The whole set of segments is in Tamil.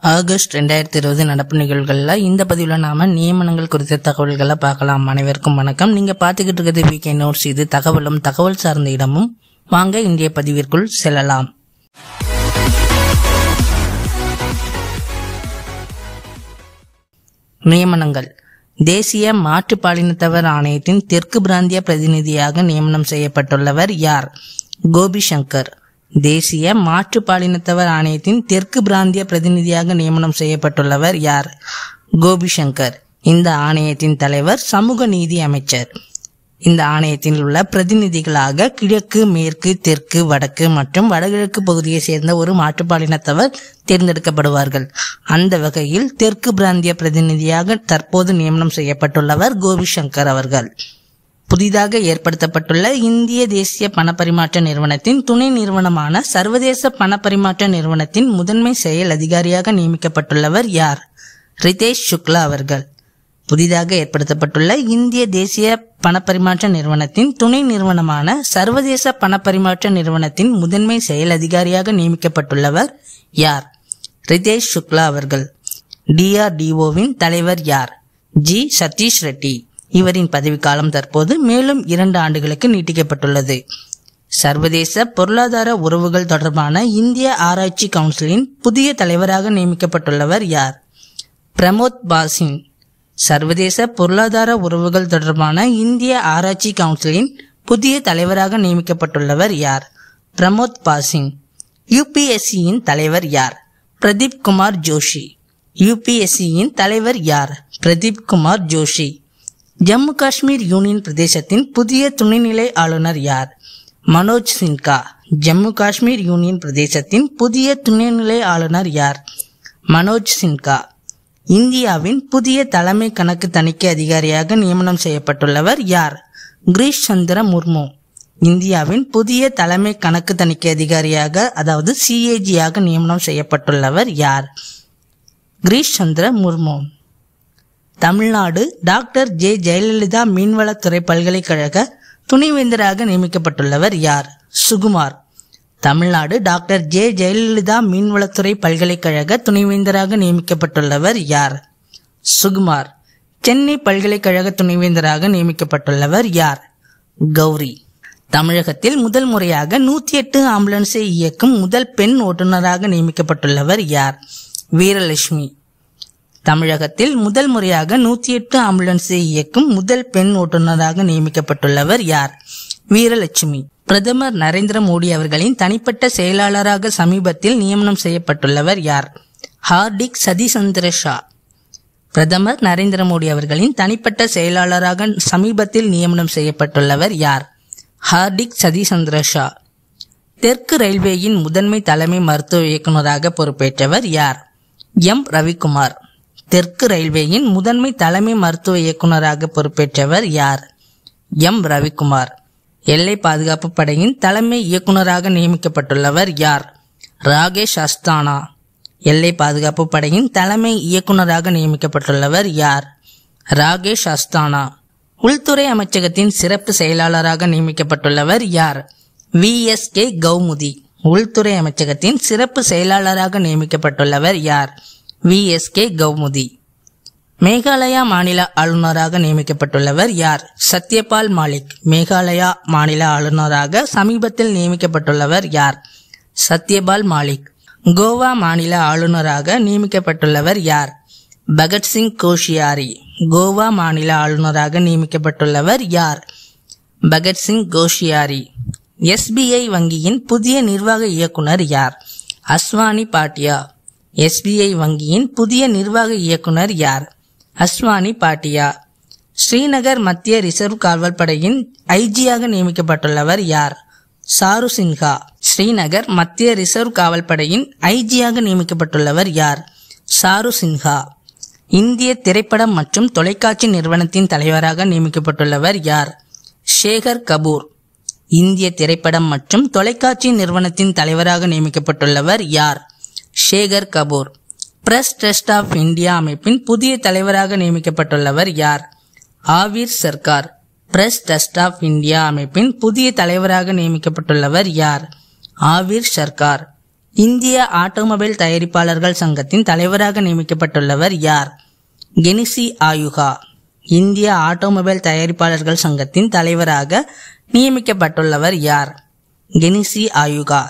ஆகஸ்ட் ரெண்டாயிரத்தி இருபது நடப்பு நிகழ்வுகளில் இந்த பதிவில் நாம நியமனங்கள் குறித்த தகவல்களை பார்க்கலாம் அனைவருக்கும் வணக்கம் நீங்க பார்த்துக்கிட்டு இருக்கிறது வீக்கே நோட்ஸ் இது தகவலும் தகவல் சார்ந்த இடமும் வாங்க இந்திய பதிவிற்குள் செல்லலாம் நியமனங்கள் தேசிய மாற்றுப்பாலினத்தவர் ஆணையத்தின் தெற்கு பிராந்திய பிரதிநிதியாக நியமனம் செய்யப்பட்டுள்ளவர் யார் கோபி சங்கர் தேசிய மாற்றுப்பாலினத்தவர் ஆணையத்தின் தெற்கு பிராந்திய பிரதிநிதியாக நியமனம் செய்யப்பட்டுள்ளவர் யார் கோபி சங்கர் இந்த ஆணையத்தின் தலைவர் சமூக நீதி அமைச்சர் இந்த ஆணையத்தில் உள்ள பிரதிநிதிகளாக கிழக்கு மேற்கு தெற்கு வடக்கு மற்றும் வடகிழக்கு பகுதியை சேர்ந்த ஒரு மாற்றுப்பாலினத்தவர் தேர்ந்தெடுக்கப்படுவார்கள் அந்த வகையில் தெற்கு பிராந்திய பிரதிநிதியாக தற்போது நியமனம் செய்யப்பட்டுள்ளவர் கோபி சங்கர் அவர்கள் புதிதாக ஏற்படுத்தப்பட்டுள்ள இந்திய தேசிய பணப்பரிமாற்ற நிறுவனத்தின் துணை நிறுவனமான சர்வதேச பணப்பரிமாற்ற நிறுவனத்தின் முதன்மை செயல் அதிகாரியாக நியமிக்கப்பட்டுள்ளவர் யார் ரிதேஷ் சுக்லா அவர்கள் புதிதாக ஏற்படுத்தப்பட்டுள்ள இந்திய தேசிய பணப்பரிமாற்ற நிறுவனத்தின் துணை நிறுவனமான சர்வதேச பணப்பரிமாற்ற நிறுவனத்தின் முதன்மை செயல் அதிகாரியாக நியமிக்கப்பட்டுள்ளவர் யார் ரிதேஷ் சுக்லா அவர்கள் டிஆர்டிஓவின் தலைவர் யார் ஜி சதீஷ் ரெட்டி இவரின் பதவிக்காலம் தற்போது மேலும் இரண்டு ஆண்டுகளுக்கு நீட்டிக்கப்பட்டுள்ளது சர்வதேச பொருளாதார உறவுகள் தொடர்பான இந்திய ஆராய்ச்சி கவுன்சிலின் புதிய தலைவராக நியமிக்கப்பட்டுள்ளவர் யார் பிரமோத் பாசின் சர்வதேச பொருளாதார உறவுகள் தொடர்பான இந்திய ஆராய்ச்சி கவுன்சிலின் புதிய தலைவராக நியமிக்கப்பட்டுள்ளவர் யார் பிரமோத் பாசிங் யுபிஎஸ்சியின் தலைவர் யார் பிரதீப் குமார் ஜோஷி யுபிஎஸ்சியின் தலைவர் யார் பிரதீப் குமார் ஜோஷி ஜம்மு காஷ்மீர் யூனியன் பிரதேசத்தின் புதிய துணைநிலை ஆளுநர் யார் மனோஜ் சின்கா ஜம்மு காஷ்மீர் யூனியன் பிரதேசத்தின் புதிய துணைநிலை ஆளுநர் யார் மனோஜ் சின்கா இந்தியாவின் புதிய தலைமை கணக்கு தணிக்கை அதிகாரியாக நியமனம் செய்யப்பட்டுள்ளவர் யார் கிரீஷ் சந்திர முர்மு இந்தியாவின் புதிய தலைமை கணக்கு தணிக்கை அதிகாரியாக அதாவது சிஏஜியாக நியமனம் செய்யப்பட்டுள்ளவர் யார் கிரீஷ் சந்திர முர்மு தமிழ்நாடு டாக்டர் ஜே ஜெயலலிதா மீன்வளத்துறை பல்கலைக்கழக துணைவேந்தராக நியமிக்கப்பட்டுள்ளவர் யார் சுகுமார் தமிழ்நாடு டாக்டர் ஜே ஜெயலலிதா மீன்வளத்துறை பல்கலைக்கழக துணைவேந்தராக நியமிக்கப்பட்டுள்ளவர் யார் சுகுமார் சென்னை பல்கலைக்கழக துணைவேந்தராக நியமிக்கப்பட்டுள்ளவர் யார் கௌரி தமிழகத்தில் முதல் முறையாக நூத்தி எட்டு ஆம்புலன்ஸை இயக்கும் முதல் பெண் ஓட்டுநராக நியமிக்கப்பட்டுள்ளவர் யார் வீரலட்சுமி தமிழகத்தில் முதல் முறையாக நூத்தி எட்டு ஆம்புலன்ஸை இயக்கும் முதல் பெண் ஓட்டுநராக நியமிக்கப்பட்டுள்ளவர் யார் வீரலட்சுமி பிரதமர் நரேந்திர மோடி அவர்களின் தனிப்பட்ட செயலாளராக சமீபத்தில் நியமனம் செய்யப்பட்டுள்ளவர் யார் ஹார்டிக் சதிசந்திர ஷா பிரதமர் நரேந்திர மோடி அவர்களின் தனிப்பட்ட செயலாளராக சமீபத்தில் நியமனம் செய்யப்பட்டுள்ளவர் யார் ஹார்டிக் சதிசந்திர ஷா தெற்கு ரயில்வேயின் முதன்மை தலைமை மருத்துவ இயக்குநராக பொறுப்பேற்றவர் யார் எம் ரவிக்குமார் தெற்கு ரயில்வேயின் முதன்மை தலைமை மருத்துவ இயக்குநராக பொறுப்பேற்றவர் யார் எம் ரவிக்குமார் எல்லை பாதுகாப்பு படையின் தலைமை இயக்குநராக நியமிக்கப்பட்டுள்ளவர் யார் ராகேஷ் அஸ்தானா எல்லை பாதுகாப்பு படையின் தலைமை இயக்குநராக நியமிக்கப்பட்டுள்ளவர் யார் ராகேஷ் அஸ்தானா உள்துறை அமைச்சகத்தின் சிறப்பு செயலாளராக நியமிக்கப்பட்டுள்ளவர் யார் வி எஸ் கே கௌமுதி உள்துறை அமைச்சகத்தின் சிறப்பு செயலாளராக நியமிக்கப்பட்டுள்ளவர் யார் V S K Kaumudi Meghalaya மாநில ஆளுநராக நியமிக்கப்பட்டுள்ளவர் யார் சத்யபால் மாலிக் மேகாலயா மாநில ஆளுநராக சமீபத்தில் நியமிக்கப்பட்டுள்ளவர் யார் சத்யபால் மாலிக் கோவா மாநில ஆளுநராக நியமிக்கப்பட்டுள்ளவர் யார் பகத்சிங் கோஷியாரி கோவா மாநில ஆளுநராக நியமிக்கப்பட்டுள்ளவர் யார் பகத்சிங் கோஷியாரி எஸ்பிஐ வங்கியின் புதிய நிர்வாக இயக்குனர் யார் அஸ்வானி பாட்டியா எஸ்பிஐ வங்கியின் புதிய நிர்வாக இயக்குனர் யார் அஸ்வானி பாட்டியா ஸ்ரீநகர் மத்திய ரிசர்வ் காவல்படையின் ஐஜியாக நியமிக்கப்பட்டுள்ளவர் யார் சாரு சின்ஹா ஸ்ரீநகர் மத்திய ரிசர்வ் காவல்படையின் ஐஜியாக நியமிக்கப்பட்டுள்ளவர் யார் சாரு சின்ஹா இந்திய திரைப்படம் மற்றும் தொலைக்காட்சி நிறுவனத்தின் தலைவராக நியமிக்கப்பட்டுள்ளவர் யார் ஷேகர் கபூர் இந்திய திரைப்படம் மற்றும் தொலைக்காட்சி நிறுவனத்தின் தலைவராக நியமிக்கப்பட்டுள்ளவர் யார் Shekhar Kapur press trust of India அமைப்பின் புதிய தலைவராக நியமிக்கப்பட்டுள்ளவர் யார் Avir Sarkar press trust of India அமைப்பின் புதிய தலைவராக நியமிக்கப்பட்டுள்ளவர் யார் ஆவிர் சர்க்கார் இந்திய ஆட்டோமொபைல் தயாரிப்பாளர்கள் சங்கத்தின் தலைவராக நியமிக்கப்பட்டுள்ளவர் யார் கெனிசி ஆயுகா இந்திய ஆட்டோமொபைல் தயாரிப்பாளர்கள் சங்கத்தின் தலைவராக நியமிக்கப்பட்டுள்ளவர் யார் கெனிசி ஆயுகா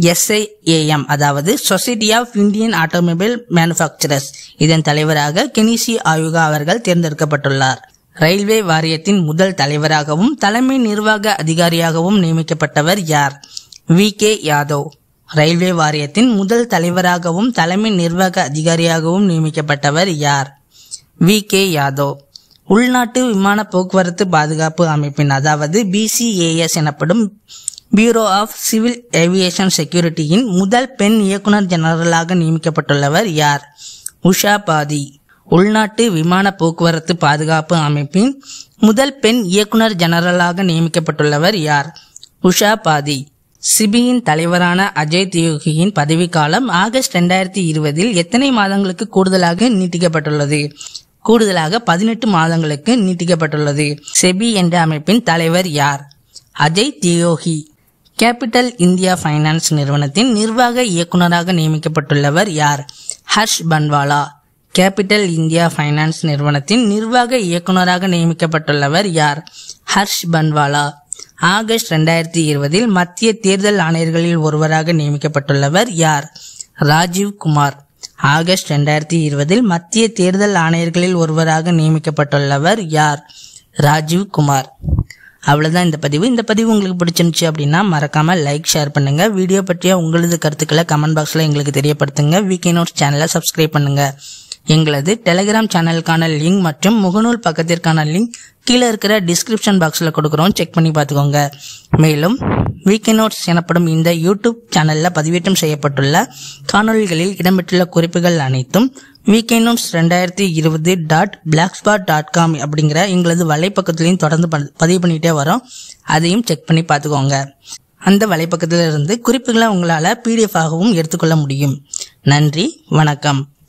எஸ்ஐஏஎம் அதாவது society of Indian automobile manufacturers இதன் தலைவராக கெனிசி ஆயுகா அவர்கள் தேர்ந்தெடுக்கப்பட்டுள்ளார் ரயில்வே வாரியத்தின் முதல் தலைவராகவும் தலைமை நிர்வாக அதிகாரியாகவும் நியமிக்கப்பட்டவர் யார் வி கே யாதவ் ரயில்வே வாரியத்தின் முதல் தலைவராகவும் தலைமை நிர்வாக அதிகாரியாகவும் நியமிக்கப்பட்டவர் யார் வி கே யாதவ் உள்நாட்டு விமான போக்குவரத்து பாதுகாப்பு அமைப்பின் அதாவது பிசிஏஎஸ் எனப்படும் பியூரோ ஆஃப் சிவில் ஏவியேஷன் செக்யூரிட்டியின் முதல் பெண் இயக்குனர் ஜெனரலாக நியமிக்கப்பட்டுள்ளவர் யார் உஷா பாதி உள்நாட்டு விமான போக்குவரத்து பாதுகாப்பு அமைப்பின் முதல் பெண் இயக்குனர் ஜெனரலாக நியமிக்கப்பட்டுள்ளவர் யார் உஷா பாதி சிபியின் தலைவரான அஜய் தியோகியின் பதவிக்காலம் ஆகஸ்ட் ரெண்டாயிரத்தி இருபதில் எத்தனை மாதங்களுக்கு கூடுதலாக நீட்டிக்கப்பட்டுள்ளது கூடுதலாக பதினெட்டு மாதங்களுக்கு நீட்டிக்கப்பட்டுள்ளது செபி என்ற அமைப்பின் தலைவர் யார் Ajay Tyagi capital India finance நிறுவனத்தின் நிர்வாக இயக்குநராக நியமிக்கப்பட்டுள்ளவர் யார் Harsh Banwala capital India finance நிறுவனத்தின் நிர்வாக இயக்குநராக நியமிக்கப்பட்டுள்ளவர் யார் ஹர்ஷ் பன்வாலா ஆகஸ்ட் ரெண்டாயிரத்தி இருபதில் மத்திய தேர்தல் ஆணையர்களில் ஒருவராக நியமிக்கப்பட்டுள்ளவர் யார் ராஜீவ் குமார் ஆகஸ்ட் ரெண்டாயிரத்தி இருபதில் மத்திய தேர்தல் ஆணையர்களில் ஒருவராக நியமிக்கப்பட்டுள்ளவர் யார் ராஜீவ் குமார் அவ்வளோதான் இந்த பதிவு இந்த பதிவு உங்களுக்கு பிடிச்சிருந்துச்சு அப்படின்னா மறக்காம லைக் ஷேர் பண்ணுங்க வீடியோ பற்றிய உங்களது கருத்துக்களை கமெண்ட் பாக்ஸில் எங்களுக்கு தெரியப்படுத்துங்க வீக்கே நோட்ஸ் சேனலை சப்ஸ்கிரைப் பண்ணுங்க எங்களது டெலிகிராம் சேனலுக்கான லிங்க் மற்றும் முகநூல் பக்கத்திற்கான லிங்க் கீழே இருக்கிற டிஸ்கிரிப்ஷன் பாக்ஸில் கொடுக்குறோம் செக் பண்ணி பார்த்துக்கோங்க மேலும் வீக்கே நோட்ஸ் எனப்படும் இந்த யூடியூப் சேனலில் பதிவேற்றம் செய்யப்பட்டுள்ள காணொளிகளில் இடம்பெற்றுள்ள குறிப்புகள் அனைத்தும் வீக்கே நோட்ஸ் ரெண்டாயிரத்தி இருபது dot blogspot dot com அப்படிங்கிற எங்களது வலைப்பக்கத்துலையும் தொடர்ந்து ப- பதிவு பண்ணிகிட்டே வரோம் அதையும் செக் பண்ணி பார்த்துக்கோங்க அந்த வலைப்பக்கத்தில் இருந்து குறிப்புகளை உங்களால் பிடிஎஃப் ஆகவும் எடுத்துக்கொள்ள முடியும் நன்றி வணக்கம்